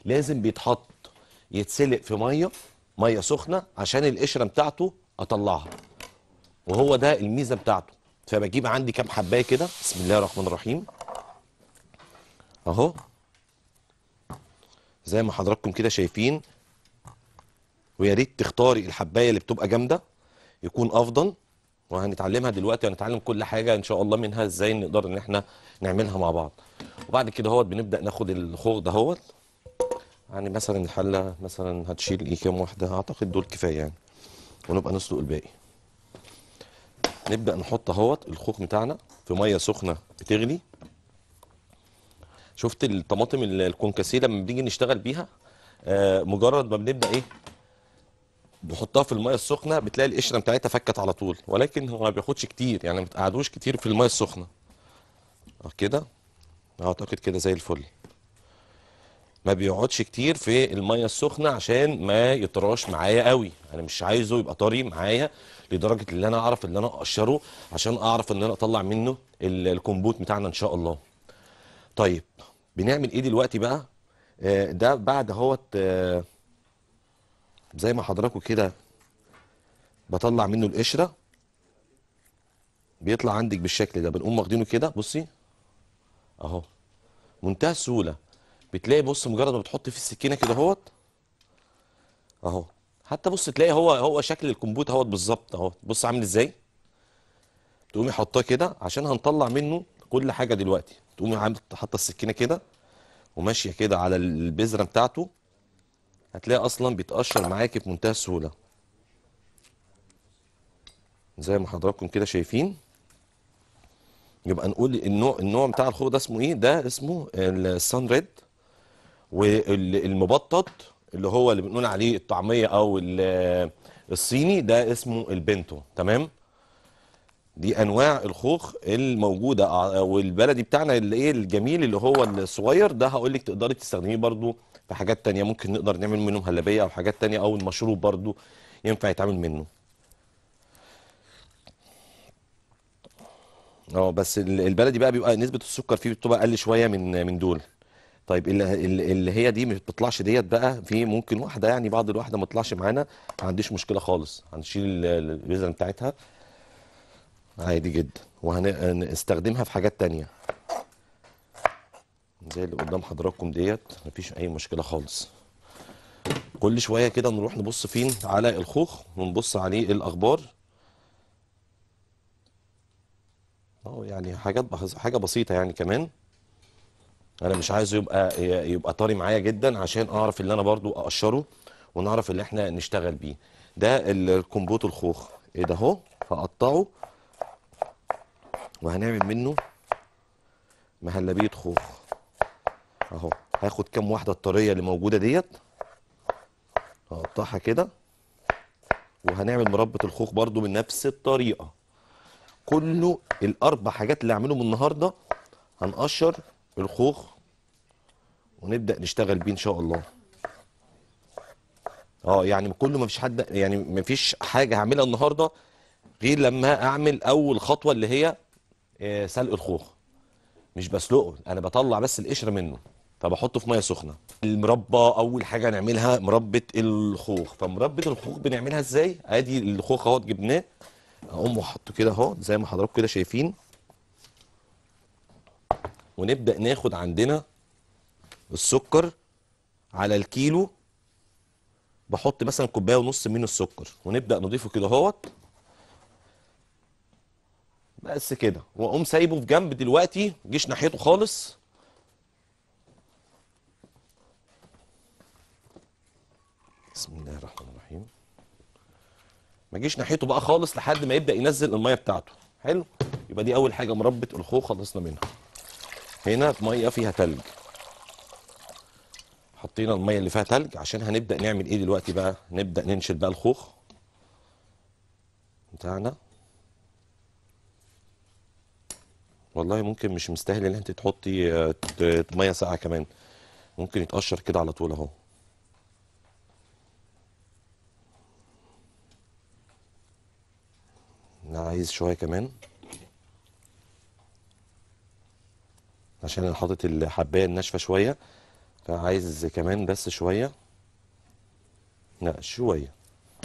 لازم بيتحط يتسلق في ميه ميه سخنه عشان القشره بتاعته اطلعها وهو ده الميزه بتاعته فبجيب عندي كام حبايه كده بسم الله الرحمن الرحيم اهو زي ما حضراتكم كده شايفين ويا ريت تختاري الحبايه اللي بتبقى جامده يكون افضل وهنتعلمها دلوقتي وهنتعلم كل حاجه ان شاء الله منها ازاي نقدر ان احنا نعملها مع بعض وبعد كده هوت بنبدا ناخد الخوخ ده هوت يعني مثلا الحله مثلا هتشيل ايه كام واحده اعتقد دول كفايه يعني ونبقى نسلق الباقي نبدا نحط اهوت الخوخ بتاعنا في ميه سخنه بتغلي شفت الطماطم ال- الكونكاسيه لما بنيجي نشتغل بيها آه مجرد ما بنبدا ايه بحطها في الميه السخنه بتلاقي القشره بتاعتها فكت على طول ولكن هو ما بياخدش كتير يعني ما بتقعدوش كتير في الميه السخنه اه كده اعتقد كده زي الفل ما بيقعدش كتير في الميه السخنه عشان ما يطراش معايا قوي انا مش عايزه يبقى طري معايا لدرجه ان انا اعرف ان انا اقشره عشان اعرف ان انا اطلع منه ال- الكمبوت بتاعنا ان شاء الله طيب بنعمل ايه دلوقتي بقى آه ده بعد اهوت آه زي ما حضراتكم كده بطلع منه القشره بيطلع عندك بالشكل ده بنقوم واخدينه كده بصي اهو منتهى السهوله بتلاقي بص مجرد ما بتحط فيه السكينه كده اهوت اهو حتى بص تلاقي هو هو شكل الكمبوت اهوت بالظبط اهو بص عامل ازاي تقومي حطاه كده عشان هنطلع منه كل حاجه دلوقتي تقومي عامل حاطه السكينه كده وماشيه كده على البذره بتاعته هتلاقي اصلا بيتقشر معاكي بمنتهى السهوله زي ما حضراتكم كده شايفين يبقى نقول النوع النوع بتاع الخوخ ده اسمه ايه ده اسمه السان ريد والمبطط اللي هو اللي بنقول عليه الطعميه او ال- الصيني ده اسمه البنتو تمام دي انواع الخوخ الموجوده ع- والبلدي بتاعنا اللي ايه الجميل اللي هو الصغير ده هقول لك تقدري تستخدميه برضو في حاجات تانية ممكن نقدر نعمل منه مهلبيه او حاجات تانية او المشروب برضو ينفع يتعمل منه اه بس ال- البلدي بقى بيبقى نسبة السكر فيه بتبقى اقل شوية من من دول طيب اللي, اللي اللي هي دي ما بتطلعش ديت بقى في ممكن واحدة يعني بعض الواحدة ما تطلعش معانا ما عنديش مشكلة خالص هنشيل ال- ال- البذرة بتاعتها عادي جدا وهنستخدمها في حاجات تانية زي اللي قدام حضراتكم ديت مفيش اي مشكلة خالص كل شوية كده نروح نبص فين على الخوخ ونبص عليه الاخبار اه يعني حاجات بحز... حاجه بسيطه يعني كمان انا مش عايزه يبقى يبقى طري معايا جدا عشان اعرف اللي انا برضو اقشره ونعرف اللي احنا نشتغل بيه ده الكمبوت الخوخ ايه ده اهو هقطعه وهنعمل منه مهلبيه خوخ اهو هاخد كام واحده الطريه اللي موجوده ديت هقطعها كده وهنعمل مربى الخوخ برضو من نفس الطريقه كله الاربع حاجات اللي هعملهم النهارده هنقشر الخوخ ونبدا نشتغل بيه ان شاء الله اه يعني كله ما فيش حد يعني ما فيش حاجه هعملها النهارده غير لما اعمل اول خطوه اللي هي آه، سلق الخوخ مش بسلقه انا بطلع بس القشره منه فبحطه في ميه سخنه المربى اول حاجه نعملها مربى الخوخ فمربى الخوخ بنعملها ازاي ادي الخوخ اهوت جبناه اقوم واحطه كده اهو زي ما حضراتكم كده شايفين ونبدا ناخد عندنا السكر على الكيلو بحط مثلا كوبايه ونص من السكر ونبدا نضيفه كده اهوت بس كده واقوم سايبه في جنب دلوقتي مجيش ناحيته خالص بسم الله الرحمن الرحيم ما جيش ناحيته بقى خالص لحد ما يبدا ينزل الميه بتاعته حلو يبقى دي اول حاجه مربى الخوخ خلصنا منها هنا ميه فيها تلج حطينا الميه اللي فيها تلج عشان هنبدا نعمل ايه دلوقتي بقى نبدا ننشل بقى الخوخ بتاعنا والله ممكن مش مستاهل ان انت تحطي آه، ت- ميه ساقعه كمان ممكن يتقشر كده على طول اهو لا عايز شويه كمان عشان انا حاطط الحبايه الناشفه شويه فعايز كمان بس شويه لا شويه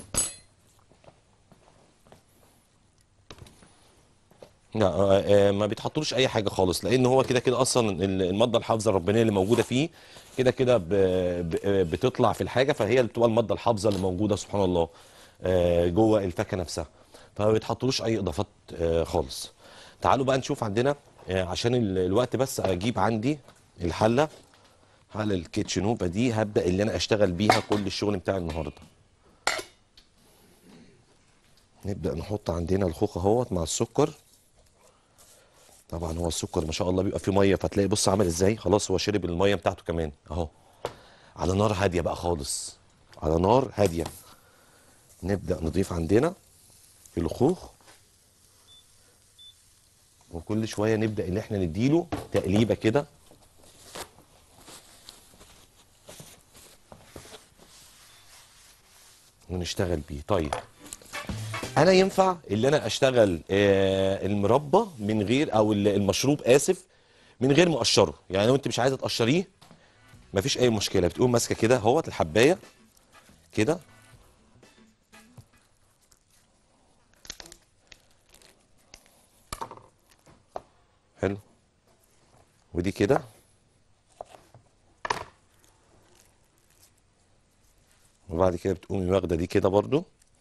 لا آه، آه، ما بيتحطلوش اي حاجه خالص لان هو كده كده اصلا ال- الماده الحافظه الربانيه اللي موجوده فيه كده كده ب- ب- بتطلع في الحاجه فهي اللي بتبقى الماده الحافظه اللي موجوده سبحان الله آه، جوه الفاكهه نفسها فما بيتحطلوش اي اضافات آه، خالص تعالوا بقى نشوف عندنا آه، عشان ال- الوقت بس اجيب عندي الحله حله الكيتشنوبا دي هبدا اللي انا اشتغل بيها كل الشغل بتاع النهارده نبدا نحط عندنا الخوخ اهوت مع السكر طبعا هو السكر ما شاء الله بيبقى فيه ميه فتلاقي بص عامل ازاي خلاص هو شرب الميه بتاعته كمان اهو على نار هاديه بقى خالص على نار هاديه نبدا نضيف عندنا الخوخ وكل شويه نبدا ان احنا نديله تقليبه كده ونشتغل بيه طيب انا ينفع اللي انا اشتغل آه، المربى من غير او ال- المشروب اسف من غير ما اقشره يعني لو انت مش عايزه تقشريه مفيش اي مشكله بتقوم ماسكه كده اهوت الحبايه كده حلو ودي كده وبعد كده بتقومي واخده دي كده برضو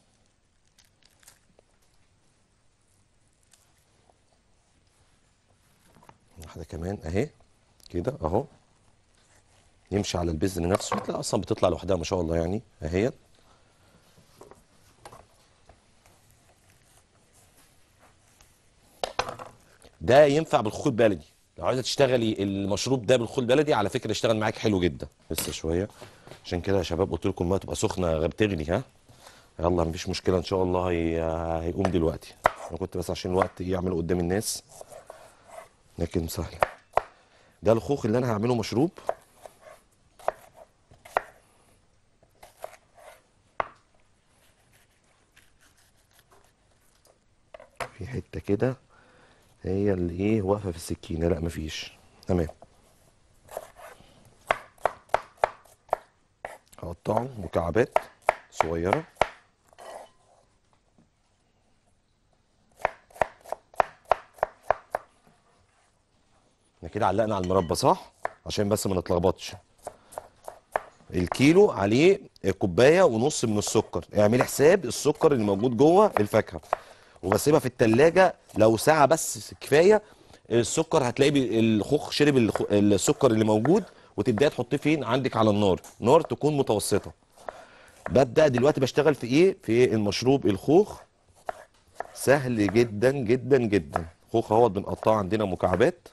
واحده كمان اهي كده اهو يمشي على البذر نفسه هتلاقي اصلا بتطلع لوحدها ما شاء الله يعني اهي ده ينفع بالخوخ البلدي لو عايزه تشتغلي المشروب ده بالخوخ البلدي على فكره يشتغل معاك حلو جدا لسه شويه عشان كده يا شباب قلت لكم ما تبقى سخنه غير تغلي ها يلا مفيش مشكله ان شاء الله هي... هيقوم دلوقتي انا كنت بس عشان الوقت يعمل قدام الناس لكن سهل ده الخوخ اللي انا هعمله مشروب في حته كده هي اللي ايه واقفه في السكينه لا مفيش تمام هقطعه مكعبات صغيره احنا كده علقنا على المربى صح عشان بس ما نتلخبطش الكيلو عليه كوبايه ونص من السكر اعملي حساب السكر اللي موجود جوه الفاكهه وبسيبها في التلاجة لو ساعه بس كفايه السكر هتلاقي بي- الخوخ شرب الخ- السكر اللي موجود وتبداي تحطيه فين عندك على النار نار تكون متوسطه ببدا دلوقتي بشتغل في ايه في المشروب الخوخ سهل جدا جدا جدا خوخ اهوت بنقطعه عندنا مكعبات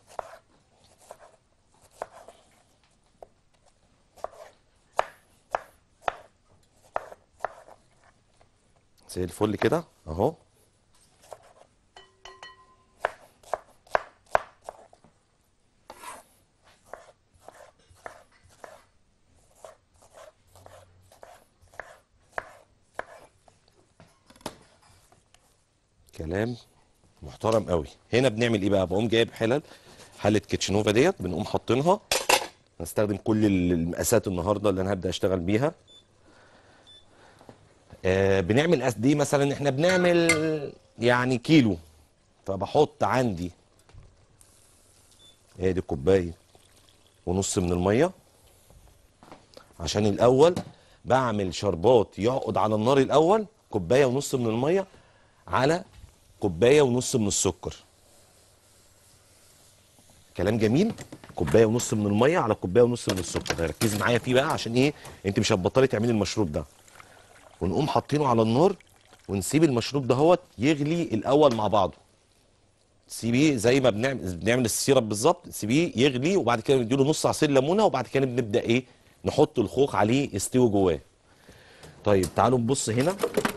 زي الفل كده اهو كلام محترم قوي هنا بنعمل ايه بقى بقوم جايب حلل حله كيتشنوفا ديت بنقوم حاطينها هنستخدم كل المقاسات النهارده اللي انا هبدا اشتغل بيها آه بنعمل قد ايه مثلا احنا بنعمل يعني كيلو فبحط عندي ادي كوبايه ونص من الميه عشان الاول بعمل شربات يقعد على النار الاول كوبايه ونص من الميه على كوبايه ونص من السكر كلام جميل كوبايه ونص من الميه على كوبايه ونص من السكر ركزي معايا فيه بقى عشان ايه انت مش هتبطلي تعملي المشروب ده ونقوم حاطينه على النار ونسيب المشروب دهوت يغلي الاول مع بعضه سيبيه زي ما بنعمل بنعمل السيرب بالظبط سيبيه يغلي وبعد كده نديله نص عصير ليمونه وبعد كده بنبدا ايه نحط الخوخ عليه يستوي جواه طيب تعالوا نبص هنا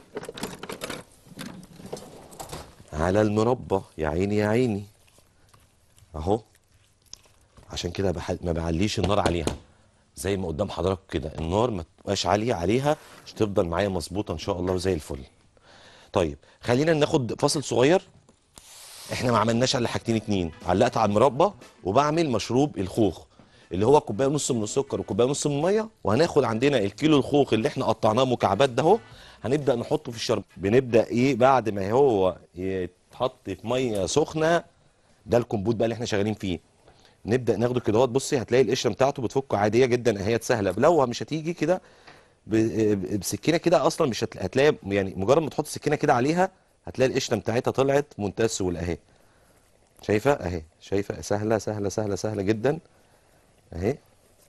على المربى يا عيني يا عيني اهو عشان كده بح... ما بعليش النار عليها زي ما قدام حضراتكم كده النار ما تبقاش عاليه عليها مش تفضل معايا مظبوطه ان شاء الله وزي الفل طيب خلينا ناخد فاصل صغير احنا ما عملناش الا حاجتين اتنين علقت على المربى وبعمل مشروب الخوخ اللي هو كوبايه ونص من السكر وكوبايه ونص من الميه وهناخد عندنا الكيلو الخوخ اللي احنا قطعناه مكعبات ده اهو هنبدا نحطه في الشرب بنبدا ايه بعد ما هو يتحط في ميه سخنه ده الكمبوت بقى اللي احنا شغالين فيه نبدا ناخده كده اهوت بصي هتلاقي القشره بتاعته بتفك عاديه جدا اهي سهله لو مش هتيجي كده ب- بسكينه كده اصلا مش هتلا- هتلاقي يعني مجرد ما تحط السكينه كده عليها هتلاقي القشره بتاعتها طلعت منتهى السهوله اهي شايفه اهي شايفه سهله سهله سهله سهله جدا اهي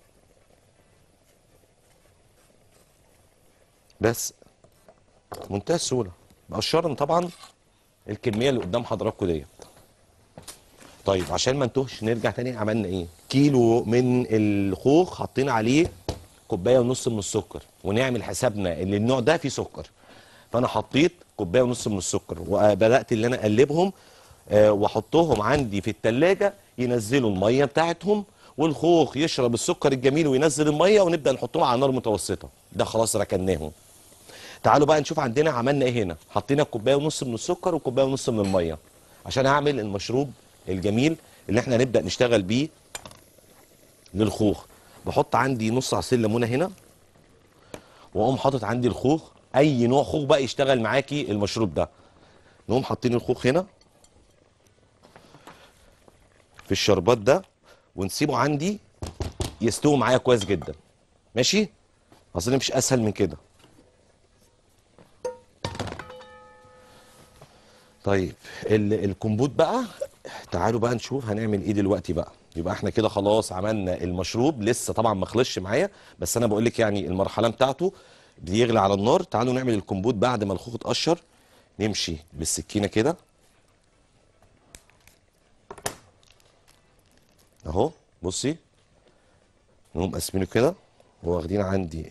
بس منتهى السهوله بقشرن طبعا الكميه اللي قدام حضراتكم ديت طيب عشان ما نتوهش نرجع تاني عملنا ايه كيلو من الخوخ حطينا عليه كوبايه ونص من السكر ونعمل حسابنا ان النوع ده فيه سكر فانا حطيت كوبايه ونص من السكر وبدات اللي انا اقلبهم آه، واحطهم عندي في التلاجة ينزلوا الميه بتاعتهم والخوخ يشرب السكر الجميل وينزل الميه ونبدا نحطهم على نار متوسطه ده خلاص ركناهم تعالوا بقى نشوف عندنا عملنا ايه هنا حطينا كوبايه ونص من السكر وكوبايه ونص من الميه عشان اعمل المشروب الجميل اللي احنا هنبدا نشتغل بيه للخوخ بحط عندي نص عصير ليمونه هنا واقوم حاطط عندي الخوخ اي نوع خوخ بقى يشتغل معاكي المشروب ده نقوم حاطين الخوخ هنا في الشربات ده ونسيبه عندي يستوي معايا كويس جدا ماشي اصل مش اسهل من كده طيب ال- الكمبوت بقى تعالوا بقى نشوف هنعمل ايه دلوقتي بقى يبقى احنا كده خلاص عملنا المشروب لسه طبعا ما خلصش معايا بس انا بقول لك يعني المرحله بتاعته بيغلي على النار تعالوا نعمل الكمبوت بعد ما الخوخ اتقشر نمشي بالسكينه كده اهو بصي نقوم قاسمينه كده واخدين عندي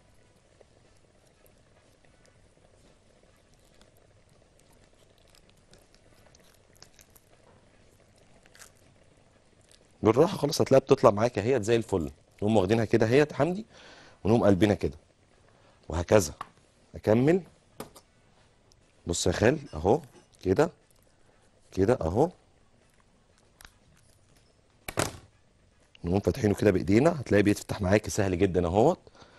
بالراحه خلاص هتلاقيها بتطلع معاك اهيت زي الفل نقوم واخدينها كده اهيت يا حمدي ونقوم قلبنا كده وهكذا اكمل بص يا خال اهو كده كده اهو نقوم فاتحينه كده بايدينا هتلاقيه بيتفتح معاكي سهل جدا اهوت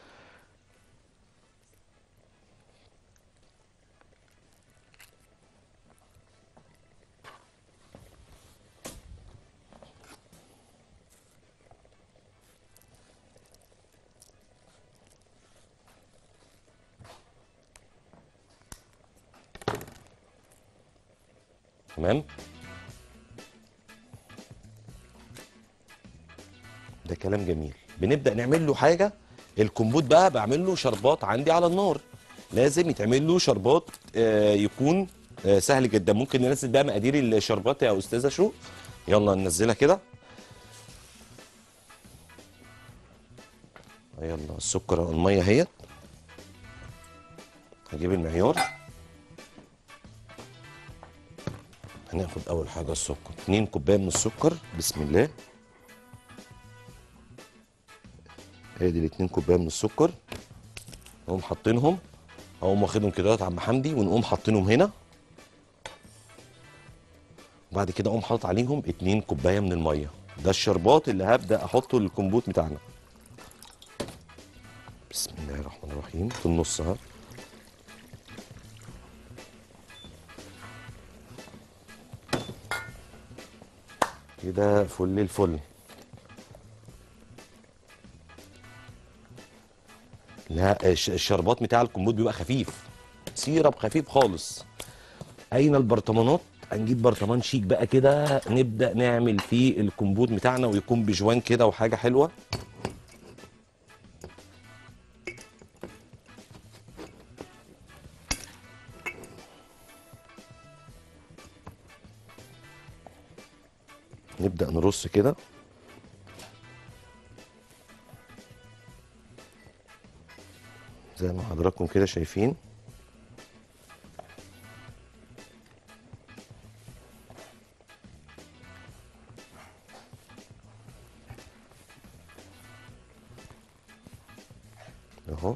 تمام ده كلام جميل بنبدا نعمل له حاجه الكمبوت بقى بعمل له شربات عندي على النار لازم يتعمل له شربات آه يكون آه سهل جدا ممكن ننزل بقى مقادير الشربات يا استاذه شو يلا ننزلها كده يلا السكر والميه اهيت هجيب المعيار هناخد اول حاجه السكر 2 كوبايه من السكر بسم الله ادي الاتنين كوبايه من السكر نقوم حاطينهم اقوم واخدهم كده يا عم حمدي ونقوم حاطينهم هنا وبعد كده اقوم حاطط عليهم اتنين كوبايه من الميه ده الشربات اللي هبدا احطه للكمبوت بتاعنا بسم الله الرحمن الرحيم في النص اهو كده فل الفل لا الش- الشربات بتاع الكمبوت بيبقى خفيف سيرب خفيف خالص اين البرطمانات هنجيب برطمان شيك بقى كده نبدا نعمل فيه الكمبوت بتاعنا ويكون بجوان كده وحاجه حلوه نبدا نرص كده زي ما حضراتكم كده شايفين اهو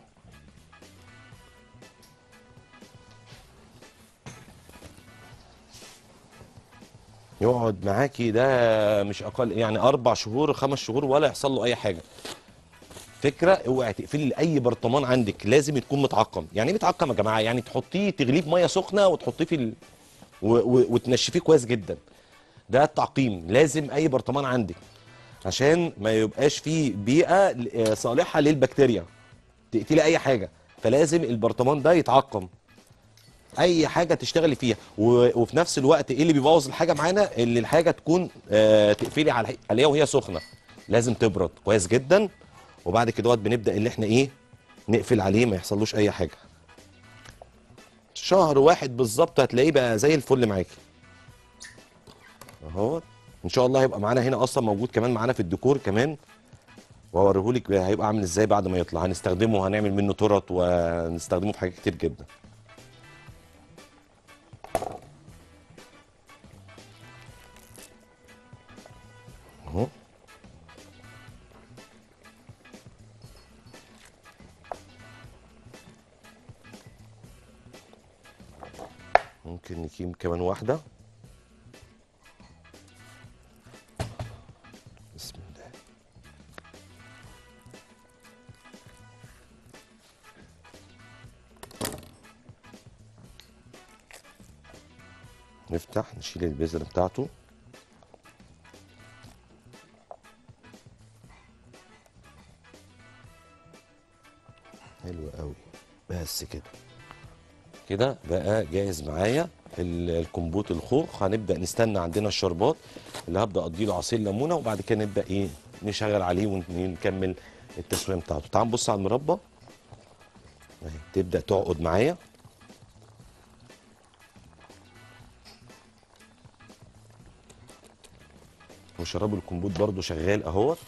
يقعد معاكي ده مش اقل يعني اربع شهور خمس شهور ولا يحصل له اي حاجه فكره اوعي تقفلي اي برطمان عندك لازم تكون متعقم يعني ايه متعقم يا جماعه يعني تحطيه تغليه في ميه سخنه وتحطيه في ال... و... و... وتنشفيه كويس جدا ده التعقيم لازم اي برطمان عندك عشان ما يبقاش فيه بيئه آه، صالحه للبكتيريا تقتلي اي حاجه فلازم البرطمان ده يتعقم اي حاجه تشتغلي فيها و... وفي نفس الوقت ايه اللي بيبوظ الحاجه معانا اللي الحاجه تكون آه تقفلي على عليها وهي سخنه لازم تبرد كويس جدا وبعد كده وقت بنبدا اللي احنا ايه نقفل عليه ما يحصلوش اي حاجه شهر واحد بالظبط هتلاقيه بقى زي الفل معاكي اهو ان شاء الله هيبقى معانا هنا اصلا موجود كمان معانا في الديكور كمان واوريهولك بقى هيبقى عامل ازاي بعد ما يطلع هنستخدمه هنعمل منه ترط ونستخدمه في حاجات كتير جدا اهو ممكن نجيب كمان واحدة بسم الله نفتح نشيل البذرة بتاعته حلو قوي بس كده كده بقى جاهز معايا ال- الكمبوت الخوخ هنبدا نستنى عندنا الشربات اللي هبدا اديله عصير ليمونه وبعد كده نبدا ايه نشغل عليه ونكمل التسويه بتاعته تعال نبص على المربى اهي تبدا تعقد معايا وشراب الكمبوت برضو شغال اهوت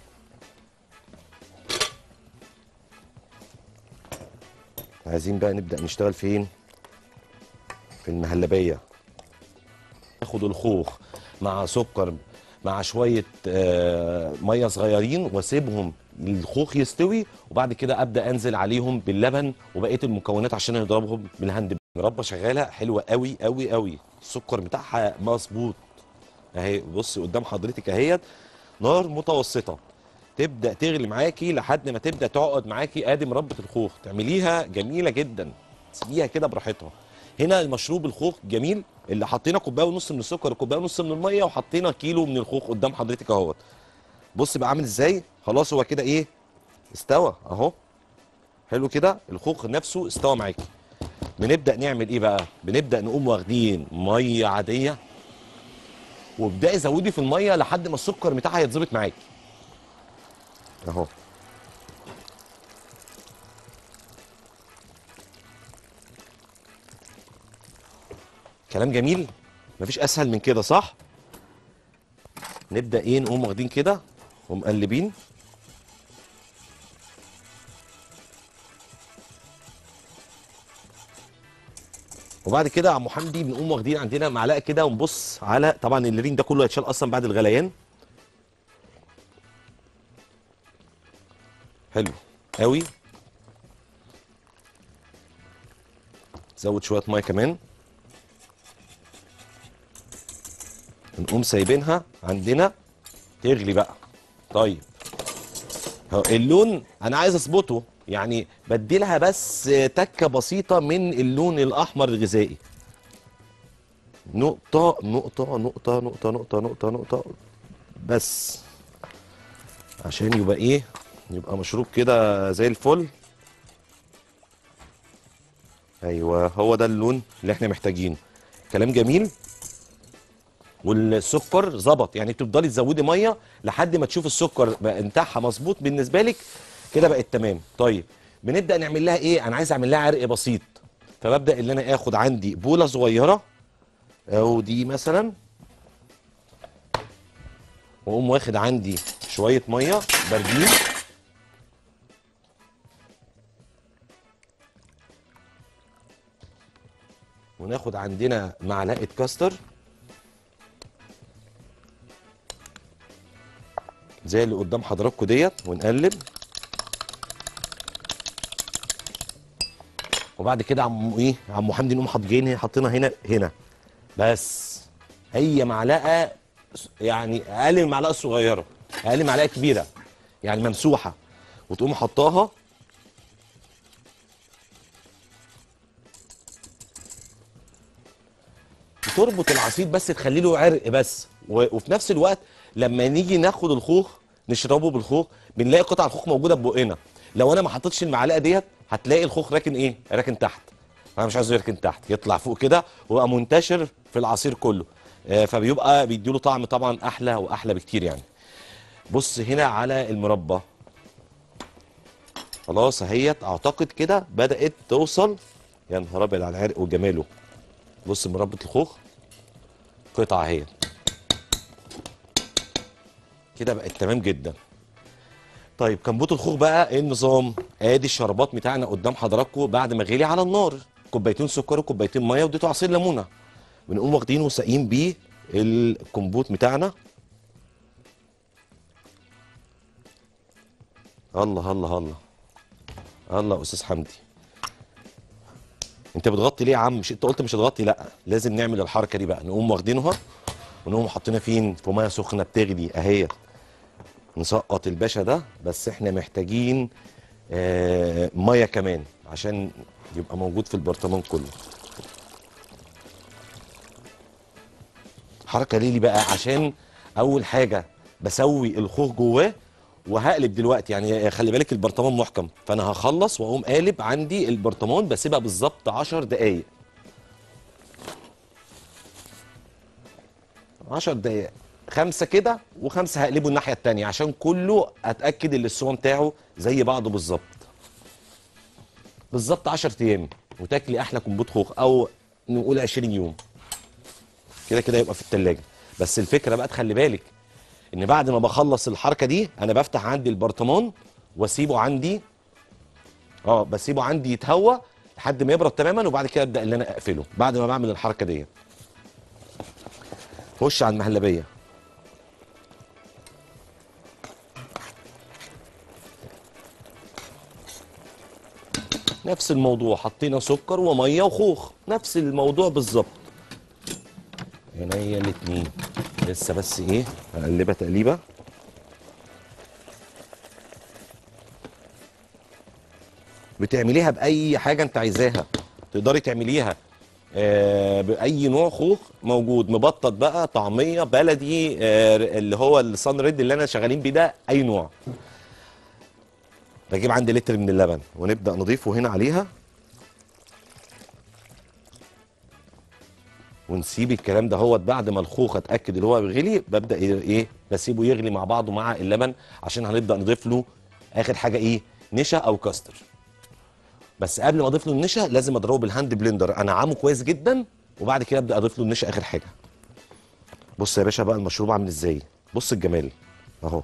عايزين بقى نبدأ نشتغل فين في المهلبية اخد الخوخ مع سكر مع شوية آه، مية صغيرين واسيبهم الخوخ يستوي وبعد كده ابدا انزل عليهم باللبن وبقيه المكونات عشان يضربهم بالهاند مربى شغاله حلوه قوي قوي قوي السكر بتاعها مظبوط اهي بص قدام حضرتك اهيت نار متوسطه تبدا تغلي معاكي لحد ما تبدا تعقد معاكي ادي مربى الخوخ تعمليها جميله جدا تسيبيها كده براحتها هنا المشروب الخوخ جميل اللي حطينا كوبايه ونص من السكر وكوبايه ونص من الميه وحطينا كيلو من الخوخ قدام حضرتك اهوت بص بقى عامل ازاي خلاص هو كده ايه استوى اهو حلو كده الخوخ نفسه استوى معاكي بنبدا نعمل ايه بقى بنبدا نقوم واخدين ميه عاديه وابداي زودي في الميه لحد ما السكر بتاعها يتظبط معاكي اهو كلام جميل مفيش اسهل من كده صح نبدا ايه نقوم واخدين كده ومقلبين وبعد كده يا عم حمدي بنقوم واخدين عندنا معلقه كده ونبص على طبعا الليرين ده كله هيتشال اصلا بعد الغليان حلو قوي زود شويه ميه كمان نقوم سايبينها عندنا تغلي بقى طيب هو اللون انا عايز اظبطه يعني بديلها بس تكه بسيطه من اللون الاحمر الغذائي نقطه نقطه نقطه نقطه نقطه نقطه نقطه بس عشان يبقى ايه يبقى مشروب كده زي الفل ايوه هو ده اللون اللي احنا محتاجينه كلام جميل والسكر ظبط يعني بتفضلي تزودي ميه لحد ما تشوف السكر بقى بتاعها مظبوط بالنسبه لك كده بقت تمام طيب بنبدا نعمل لها ايه انا عايز اعمل لها عرق بسيط فببدا ان انا اخد عندي بوله صغيره او دي مثلا واقوم واخد عندي شويه ميه باردين وناخد عندنا معلقه كاستر زي اللي قدام حضراتكم ديت ونقلب وبعد كده عم ايه عم حمدي نقوم حاطين حاطينها هنا هنا بس هي معلقه س- يعني اقل من المعلقه الصغيره اقل من معلقه كبيره يعني ممسوحه وتقوم حطاها تربط العصير بس تخلي له عرق بس و- وفي نفس الوقت لما نيجي ناخد الخوخ نشربه بالخوخ بنلاقي قطع الخوخ موجوده في بقنا لو انا ما حطيتش المعلقه ديت هتلاقي الخوخ راكن ايه راكن تحت انا مش عايزه يركن تحت يطلع فوق كده ويبقى منتشر في العصير كله آه، فبيبقى بيديله طعم طبعا احلى واحلى بكتير يعني بص هنا على المربى خلاص اهيت اعتقد كده بدات توصل يا نهار ابيض على العرق وجماله بص مربى الخوخ قطعه اهي كده بقت تمام جدا طيب كمبوت الخوخ بقى ايه النظام ادي الشربات بتاعنا قدام حضراتكم بعد ما غلي على النار كوبايتين سكر وكوبايتين ميه واديته عصير ليمونه بنقوم واخدينه وساقين بيه الكمبوت بتاعنا الله الله الله الله يا استاذ حمدي انت بتغطي ليه يا عم مش انت قلت مش هتغطي لا لازم نعمل الحركه دي بقى نقوم واخدينها ونقوم حاطينها فين في ميه سخنه بتغلي اهي نسقط الباشا ده بس احنا محتاجين آه ميه كمان عشان يبقى موجود في البرطمان كله حركه ليه لي بقى عشان اول حاجه بسوي الخوخ جواه وهقلب دلوقتي يعني خلي بالك البرطمان محكم فانا هخلص واقوم قالب عندي البرطمان بسيبها بالظبط 10 دقايق 10 دقايق خمسه كده وخمسه هقلبه الناحيه التانية عشان كله اتاكد ان السوا بتاعه زي بعضه بالظبط بالظبط 10 ايام وتاكلي احلى كومبوت خوخ او نقول 20 يوم كده كده يبقى في التلاجة بس الفكره بقى تخلي بالك ان بعد ما بخلص الحركه دي انا بفتح عندي البرطمان واسيبه عندي اه بسيبه عندي يتهوى لحد ما يبرد تماما وبعد كده ابدا ان انا اقفله بعد ما بعمل الحركه دي خش على المهلبيه نفس الموضوع حطينا سكر وميه وخوخ نفس الموضوع بالظبط عينيا الاتنين لسه بس ايه هقلبها تقليبه بتعمليها باي حاجه انت عايزاها تقدري تعمليها آه باي نوع خوخ موجود مبطط بقى طعميه بلدي آه اللي هو الصن ريد اللي انا شغالين بيه ده اي نوع بجيب عندي لتر من اللبن ونبدا نضيفه هنا عليها ونسيب الكلام ده هو بعد ما الخوخ اتاكد اللي هو غلي ببدا ايه بسيبه يغلي مع بعضه مع اللبن عشان هنبدا نضيف له اخر حاجه ايه نشا او كاستر بس قبل ما اضيف له النشا لازم اضربه بالهاند بلندر انعمه كويس جدا وبعد كده ابدا اضيف له النشا اخر حاجه بص يا باشا بقى المشروب عامل ازاي بص الجمال اهو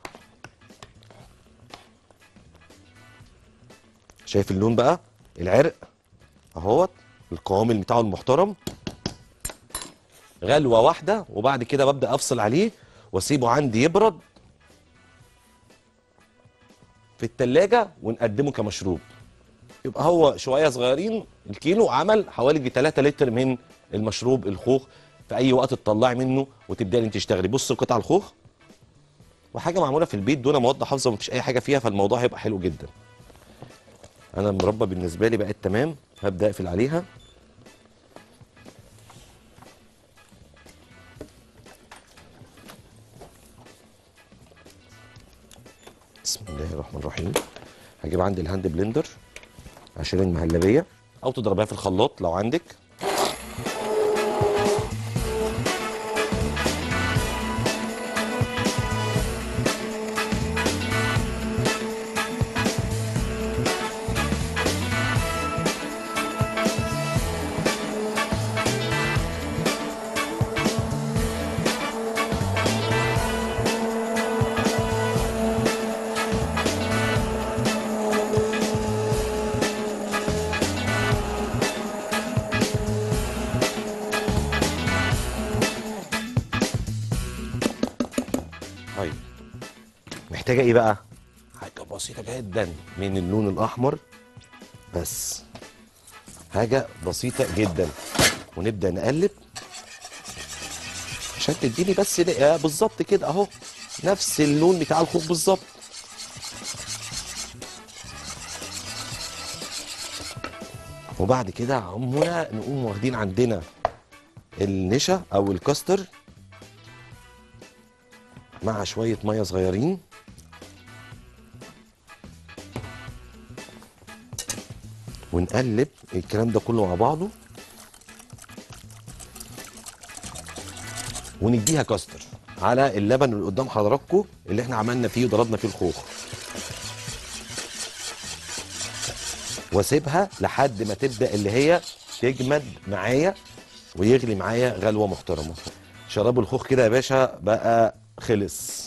شايف اللون بقى العرق اهوت القوام بتاعه المحترم غلوه واحده وبعد كده ببدا افصل عليه واسيبه عندي يبرد في التلاجة ونقدمه كمشروب يبقى هو شويه صغيرين الكيلو عمل حوالي 3 لتر من المشروب الخوخ في اي وقت تطلعي منه وتبداي انت تشتغلي بص قطع الخوخ وحاجه معموله في البيت دون مواد حافظه ومفيش اي حاجه فيها فالموضوع هيبقى حلو جدا انا المربى بالنسبه لي بقت تمام هبدا اقفل عليها بسم الله الرحمن الرحيم هجيب عندي الهاند بلندر عشان المهلبيه او تضربيها في الخلاط لو عندك طيب محتاجه ايه بقى حاجه بسيطه جدا من اللون الاحمر بس حاجه بسيطه جدا ونبدا نقلب عشان تديني بس ل- آه بالظبط كده اهو نفس اللون بتاع الخوخ بالظبط وبعد كده يا عمنا نقوم واخدين عندنا النشا او الكاستر مع شويه ميه صغيرين ونقلب الكلام ده كله مع بعضه ونديها كاستر على اللبن اللي قدام حضراتكم اللي احنا عملنا فيه وضربنا فيه الخوخ واسيبها لحد ما تبدا اللي هي تجمد معايا ويغلي معايا غلوه محترمه شراب الخوخ كده يا باشا بقى خلص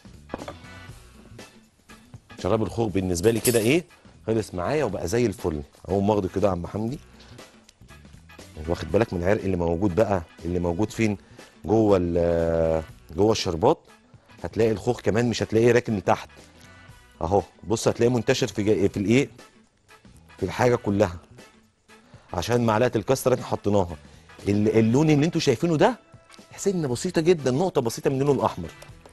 شراب الخوخ بالنسبه لي كده ايه خلص معايا وبقى زي الفل اقوم واخده كده يا عم حمدي واخد بالك من العرق اللي موجود بقى اللي موجود فين جوه ال- جوه الشربات هتلاقي الخوخ كمان مش هتلاقيه راكن لتحت اهو بص هتلاقيه منتشر في جا- في الايه في الحاجه كلها عشان معلقه الكاستر احنا حطيناها ال- اللون اللي انتوا شايفينه ده سنه بسيطه جدا نقطه بسيطه من اللون الاحمر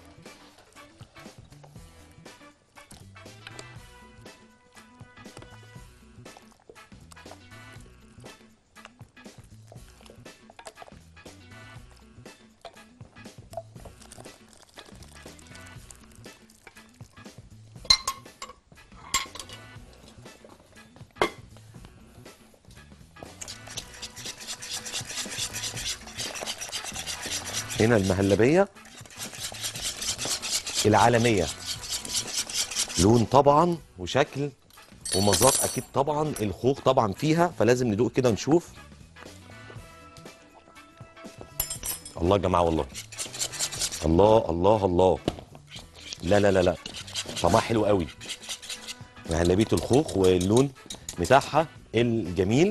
هنا المهلبيه العالميه لون طبعا وشكل ومذاق اكيد طبعا الخوخ طبعا فيها فلازم ندوق كده نشوف الله يا جماعه والله الله الله الله لا لا لا لا طعمها حلو قوي مهلبيه الخوخ واللون بتاعها الجميل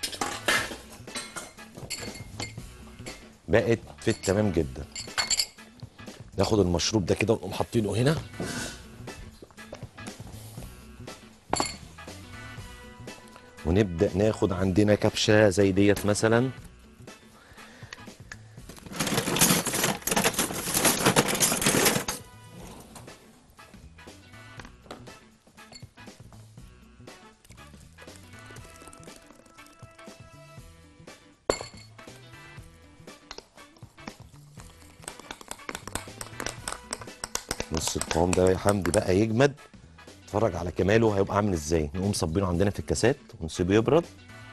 بقت في التمام جدا ناخد المشروب ده كده ونقوم حاطينه هنا ونبدأ ناخد عندنا كبشة زي ديت مثلا نص القوام ده يا حمدي بقى يجمد اتفرج على كماله هيبقى عامل ازاي نقوم صبينه عندنا في الكاسات ونسيبه يبرد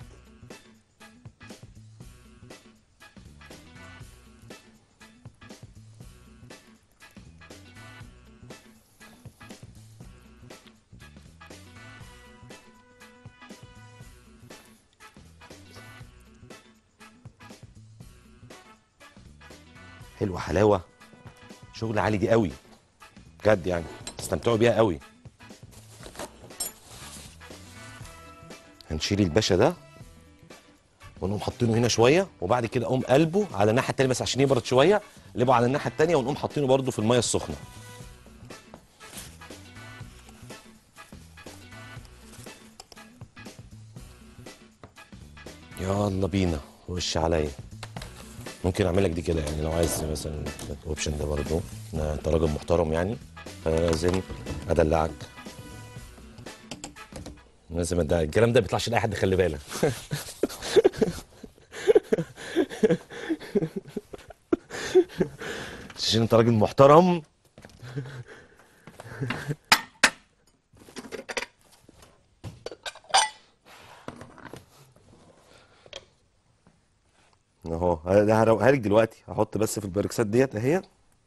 حلوه حلاوه شغل عالي دي قوي بجد يعني استمتعوا بيها قوي هنشيل الباشا ده ونقوم حاطينه هنا شويه وبعد كده اقوم قلبه على الناحيه التانيه بس عشان يبرد شويه نقلبه على الناحيه التانيه ونقوم حاطينه برده في الميه السخنه يلا بينا وش عليا ممكن اعمل لك دي كده يعني لو عايز مثلا الاوبشن ده برضه انت راجل محترم يعني فلازم ادلعك لازم ادلعك الكلام ده ما بيطلعش لاي حد خلي بالك عشان انت راجل محترم اهو ده هروقها لك دلوقتي هحط بس في البركسات ديت اهي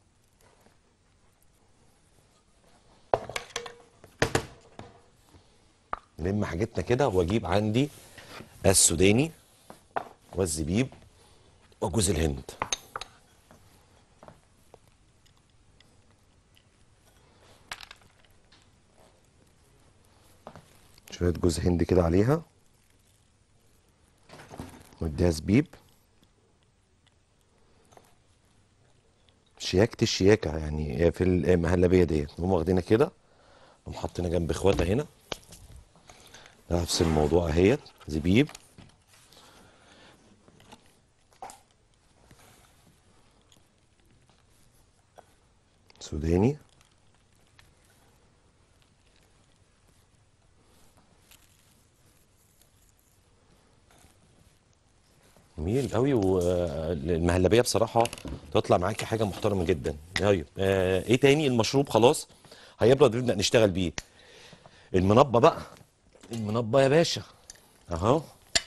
نلم حاجتنا كده واجيب عندي السوداني والزبيب وجوز الهند شوية جوز هند كده عليها واديها زبيب شياكة الشياكة يعني في المهلبية ديت نقوم واخدينها كده نقوم حاطينها جنب اخواتها هنا نفس الموضوع اهيت زبيب سوداني جميل قوي والمهلبيه بصراحه تطلع معاكي حاجه محترمه جدا طيب آه ايه تاني المشروب خلاص هيبرد نبدا نشتغل بيه المنبه بقى المنبه يا باشا اهو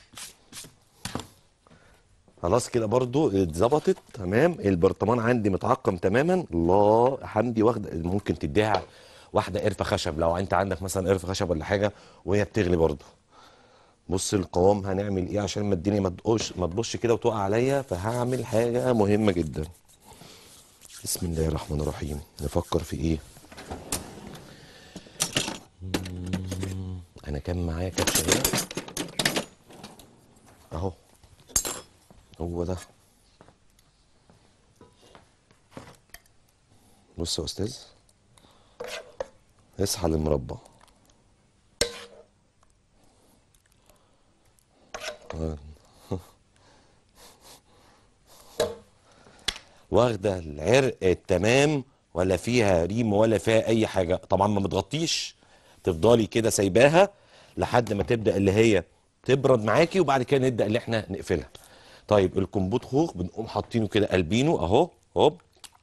خلاص كده برضو اتظبطت تمام البرطمان عندي متعقم تماما الله حمدي واخده ممكن تديها واحده قرفه خشب لو انت عندك مثلا قرفه خشب ولا حاجه وهي بتغلي برضو بص القوام هنعمل ايه عشان ما الدنيا ما تقوش ما تبصش كده وتقع عليا فهعمل حاجه مهمه جدا بسم الله الرحمن الرحيم نفكر في ايه مم، انا كان معايا كبشه هنا اهو هو ده بص يا استاذ اصحى للمربى واخده العرق التمام ولا فيها ريم ولا فيها اي حاجه طبعا ما بتغطيش تفضلي كده سايباها لحد ما تبدا اللي هي تبرد معاكي وبعد كده نبدا اللي احنا نقفلها طيب الكمبوت خوخ بنقوم حاطينه كده قلبينه اهو هوب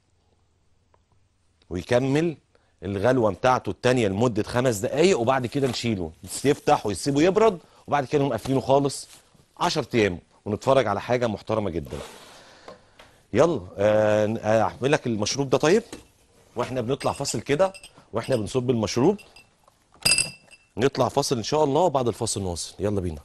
ويكمل الغلوه بتاعته التانيه لمده خمس دقائق وبعد كده نشيله يفتح ويسيبه يبرد وبعد كده نقوم قافلينه خالص 10 ايام ونتفرج على حاجه محترمه جدا يلا آه، آه، اعمل لك المشروب ده طيب واحنا بنطلع فاصل كده واحنا بنصب المشروب نطلع فاصل ان شاء الله وبعد الفاصل نواصل يلا بينا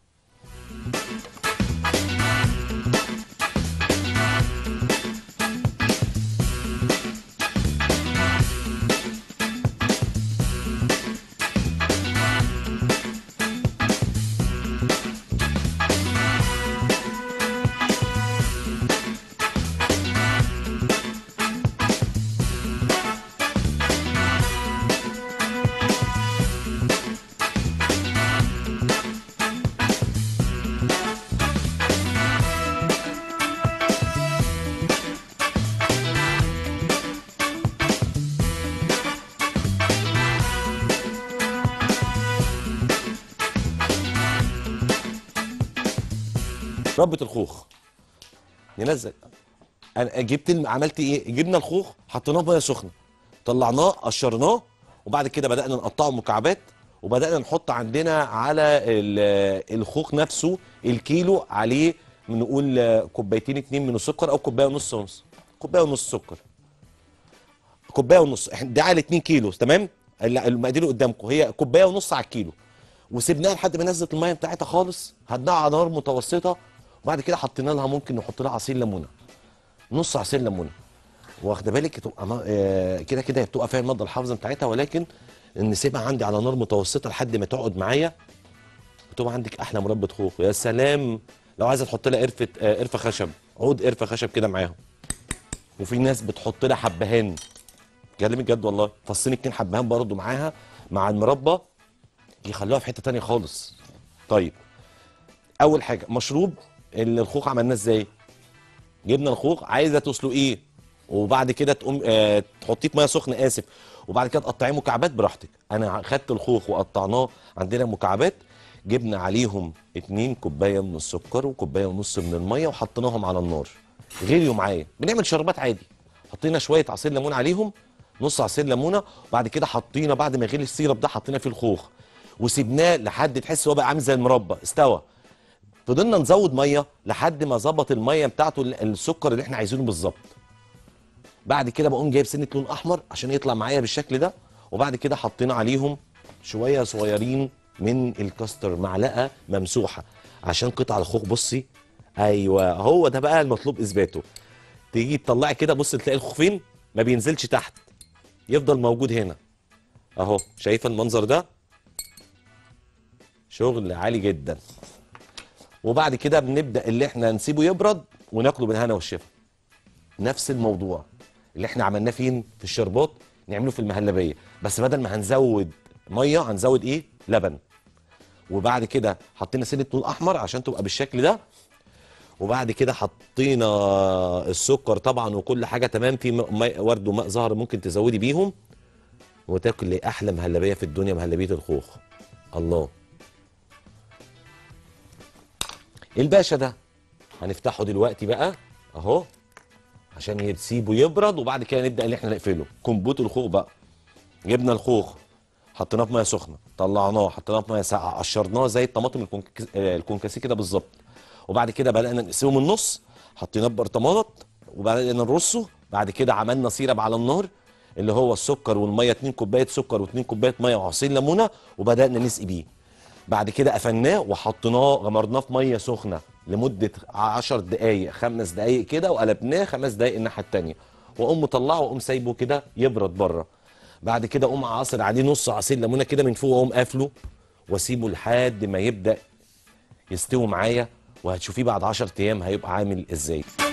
ربة الخوخ ننزل انا جبت الم- عملت ايه جبنا الخوخ حطيناه في ميه سخنه طلعناه قشرناه وبعد كده بدانا نقطعه مكعبات وبدانا نحط عندنا على ال- الخوخ نفسه الكيلو عليه نقول آه، كوبايتين اتنين من السكر او كوبايه ونص ونص كوبايه ونص سكر كوبايه ونص احنا ده على 2 كيلو تمام ال- المقادير قدامكم هي كوبايه ونص على الكيلو وسيبناها لحد ما نزلت الميه بتاعتها خالص هدناها على نار متوسطه وبعد كده حطينا لها ممكن نحط لها عصير ليمونه نص عصير ليمونه واخده بالك تبقى ما- آه، كده كده هي بتبقى فيها الماده الحافظه بتاعتها ولكن نسيبها عندي على نار متوسطه لحد ما تقعد معايا وتبقى عندك احلى مربى خوخ يا سلام لو عايزه تحط لها قرفه آه، قرفه خشب عود قرفه خشب كده معاهم وفي ناس بتحط لها حبهان كلامي جد والله فصين اتنين حبهان برضو معاها مع المربى يخلوها في حته تانية خالص طيب اول حاجه مشروب اللي الخوخ عملناه ازاي جبنا الخوخ عايزه تسلقيه وبعد كده تقوم آه تحطيه في ميه سخنه اسف وبعد كده تقطعيه مكعبات براحتك انا خدت الخوخ وقطعناه عندنا مكعبات جبنا عليهم اتنين كوبايه من السكر وكوبايه ونص من الميه وحطيناهم على النار غليوا معايا بنعمل شربات عادي حطينا شويه عصير ليمون عليهم نص عصير ليمونه وبعد كده حطينا بعد ما غلي السيرب ده حطينا فيه الخوخ وسيبناه لحد تحس هو بقى عامل زي المربى استوى فضلنا نزود ميه لحد ما ظبط الميه بتاعته ال- السكر اللي احنا عايزينه بالظبط بعد كده بقوم جايب سنه لون احمر عشان يطلع معايا بالشكل ده وبعد كده حطينا عليهم شويه صغيرين من الكاستر معلقه ممسوحه عشان قطع الخوخ بصي ايوه هو ده بقى المطلوب اثباته تيجي تطلعي كده بص تلاقي الخوخ فين ما بينزلش تحت يفضل موجود هنا اهو شايفه المنظر ده شغل عالي جدا وبعد كده بنبدا اللي احنا نسيبه يبرد وناكله بالهنا والشفا نفس الموضوع اللي احنا عملناه فين في الشربات نعمله في المهلبيه بس بدل ما هنزود ميه هنزود ايه لبن وبعد كده حطينا سنه نور احمر عشان تبقى بالشكل ده وبعد كده حطينا السكر طبعا وكل حاجه تمام في م- ماء ورد وماء زهر ممكن تزودي بيهم وتاكل احلى مهلبيه في الدنيا مهلبيه الخوخ الله الباشا ده هنفتحه دلوقتي بقى اهو عشان يسيبه يبرد وبعد كده نبدا ان احنا نقفله كمبوت الخوخ بقى جبنا الخوخ حطيناه في ميه سخنه طلعناه حطيناه في ميه ساقعه قشرناه زي الطماطم الكونكس- آه، الكونكاسي كده بالظبط وبعد كده بدانا نقسمه من النص حطيناه ببرطمانات وبدانا نرصه بعد كده عملنا سيرب على النار اللي هو السكر والميه 2 كوبايه سكر و2 كوبايه ميه وعصير ليمونه وبدانا نسقي بيه بعد كده قفلناه وحطيناه غمرناه في ميه سخنه لمده 10 دقائق خمس دقائق كده وقلبناه خمس دقائق الناحيه الثانيه واقوم مطلعه واقوم سايبه كده يبرد بره بعد كده اقوم عاصر عليه نص عصير ليمونه كده من فوق واقوم قافله واسيبه لحد ما يبدا يستوي معايا وهتشوفيه بعد 10 ايام هيبقى عامل ازاي